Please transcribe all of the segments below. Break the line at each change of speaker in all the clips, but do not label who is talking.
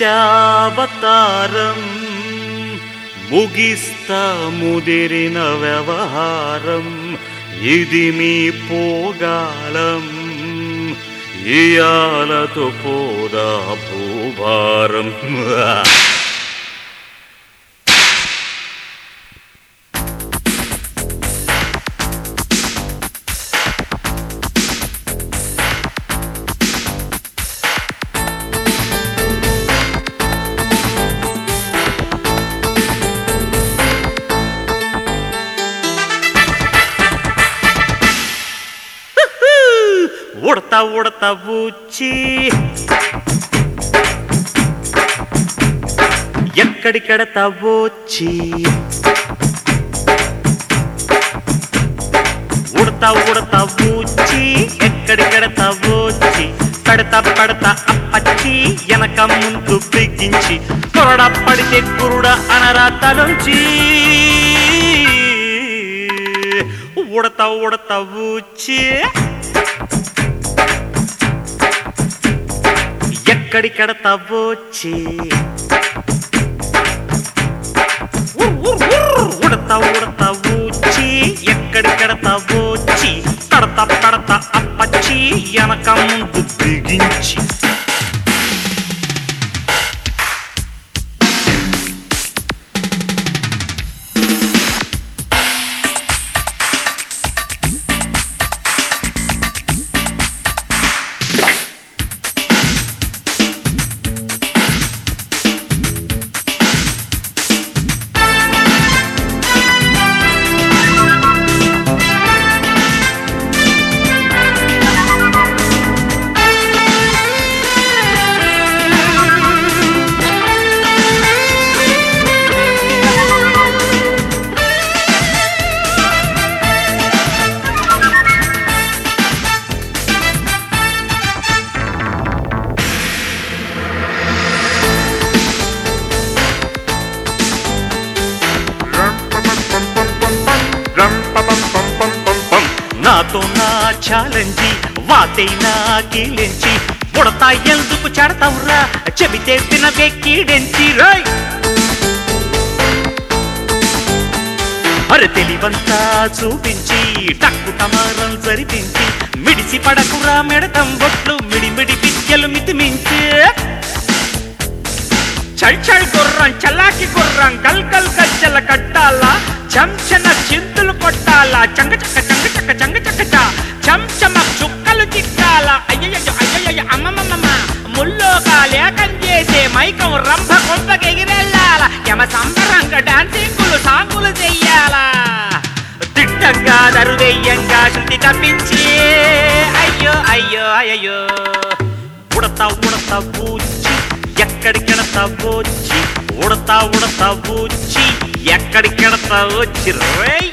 ఎత్తావతారం ముగిస్తా ముదిరిన వ్యవహారం ఇది మీ పోగాలం ఇయాలతో పోదా భూభారం ఉడతా ఉడతా ఊచి ఎక్కడికెడతా వచ్చి ఉడతా ఉడతా ఊచి ఎక్కడికెడతా వచ్చి పెడతా పెడతా అప్పచ్చి వెనక ముందు బిగించి కొరడ పడితే కురుడ అనరా తలొంచి ఉడతా ఉడతా ఊచి ఎక్కడికెడతా వచ్చి ఉడతా ఉడతా ఊచి ఎక్కడికెడతా వచ్చి తడతా పడతా అప్పచ్చి వెనక ముందు బిగించి నాతో నా ఛాలెంజి వాతైనా గీలించి ఉడతా ఎందుకు చెడతావురా చెబితే వినవే కీడెంచి రాయ్ అరే తెలివంతా చూపించి టక్కు టమారం జరిపించి మిడిసి పడకురా మెడతం బొట్లు మిడిమిడి విద్యలు మితిమించి
చల్ చల్ గుర్రం చల్లాకి గుర్రం గల్ గల్ గజ్జల కట్టాలా చెంచన చింతులు కొట్టాలా చంగ చక్క చంగ చక్క చంగ చక్క చ చెంచమ చుక్కలు చిక్కాల అయ్యయ్య అయ్యయ్య అమ్మమ్మమ్మ ముల్లోగా లేకం చేసే మైకం రంభ కొంపకి ఎగిరెళ్ళాల యమ సంబరంగా డాన్సింగులు సాంగులు చెయ్యాలా దిట్టంగా దరువెయ్యంగా శృతి తప్పించి అయ్యో అయ్యో అయ్యో
ఉడతా ఉడతా ఊచి ఎక్కడికెడతా వచ్చి ఉడతా ఉడతా ఊచి ఎక్కడికెడతా వచ్చి రేయ్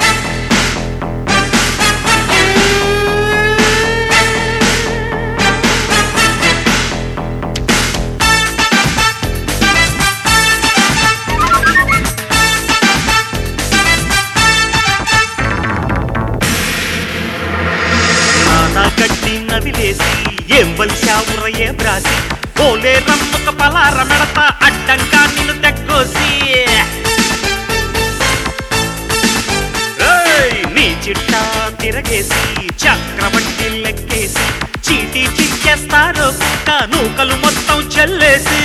నానా గడ్డి నదిలేసి ఏం బలిశావుర ఏ బ్రాసి పోలే రమ్మక పలార మెడత అడ్డంగా నిన్ను తెగ్గోసి ఏయ్, నీ చిట్టా తిరగేసి చక్రవడ్డీ లెక్కేసి చీటీ చిక్కేస్తారు కుక్క నూకలు మొత్తం చెల్లేసి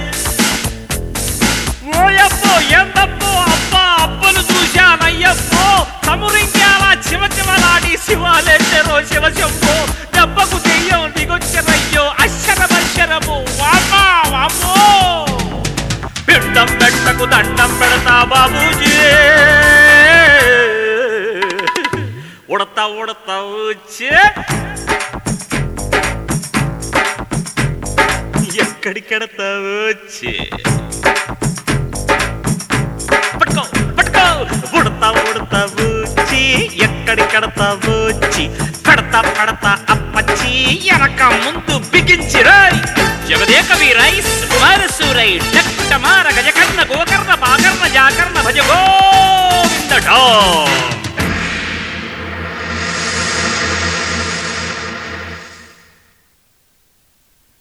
ఓయప్పో ఎందప్పో అబ్బా అబ్బను చూశానయ్యప్పో తమురింగాల చివ చివలాడి శివాలెంటరో శివ శంభో దెబ్బకు దెయ్యం దిగొచ్చరయ్యో అక్షరమక్షరము వామ్మా వామ్మో
పిండం పెట్టకు దండం పెడతా బాబూజీ ఉడతా ఉడతా వచ్చి ఎక్కడికెడతా వచ్చి పట్టుకో పట్టుకో ఉడతా ఉడతా వచ్చి ఎక్కడికెడతా వచ్చి పెడతా పెడతా అప్పచ్చి
వెనక ముందు బిగించి రాయ్ జగదేక వీరైస్ కుమార సూరై డక్కుట మార గజకర్ణ గోకర్ణ పాకర్ణ జాకర్ణ భజ గోవింద ఢో